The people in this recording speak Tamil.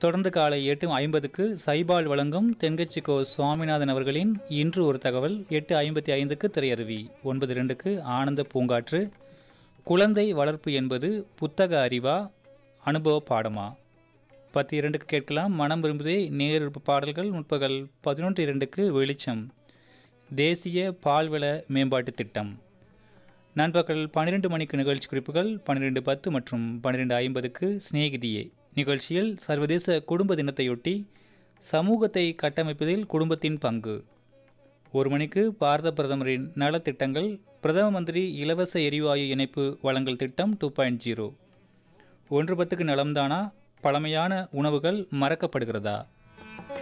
தொடர்ந்து காலை எட்டு ஐம்பதுக்கு சைபால் வழங்கும் தென்கட்சிக்கோ சுவாமிநாதன் அவர்களின் இன்று ஒரு தகவல் எட்டு ஐம்பத்தி ஐந்துக்கு திரையருவி ஒன்பது இரண்டுக்கு ஆனந்த பூங்காற்று குழந்தை வளர்ப்பு என்பது புத்தக அறிவா அனுபவ பாடமா பத்து இரண்டுக்கு கேட்கலாம் மனம் விரும்புதே நேரிழப்பு பாடல்கள் முற்பகல் பதினொன்று இரண்டுக்கு வெளிச்சம் தேசிய பால்வள மேம்பாட்டு திட்டம் நண்பகல் பன்னிரெண்டு மணிக்கு நிகழ்ச்சி குறிப்புகள் பன்னிரெண்டு பத்து மற்றும் பன்னிரெண்டு ஐம்பதுக்கு சிநேகிதியே நிகழ்ச்சியில் சர்வதேச குடும்ப தினத்தையொட்டி சமூகத்தை கட்டமைப்பதில் குடும்பத்தின் பங்கு ஒரு மணிக்கு பாரத பிரதமரின் நலத்திட்டங்கள் பிரதம மந்திரி இலவச எரிவாயு இணைப்பு வழங்கல் திட்டம் டூ பாயிண்ட் ஜீரோ ஒன்று பத்துக்கு நலம்தானா பழமையான உணவுகள் மறக்கப்படுகிறதா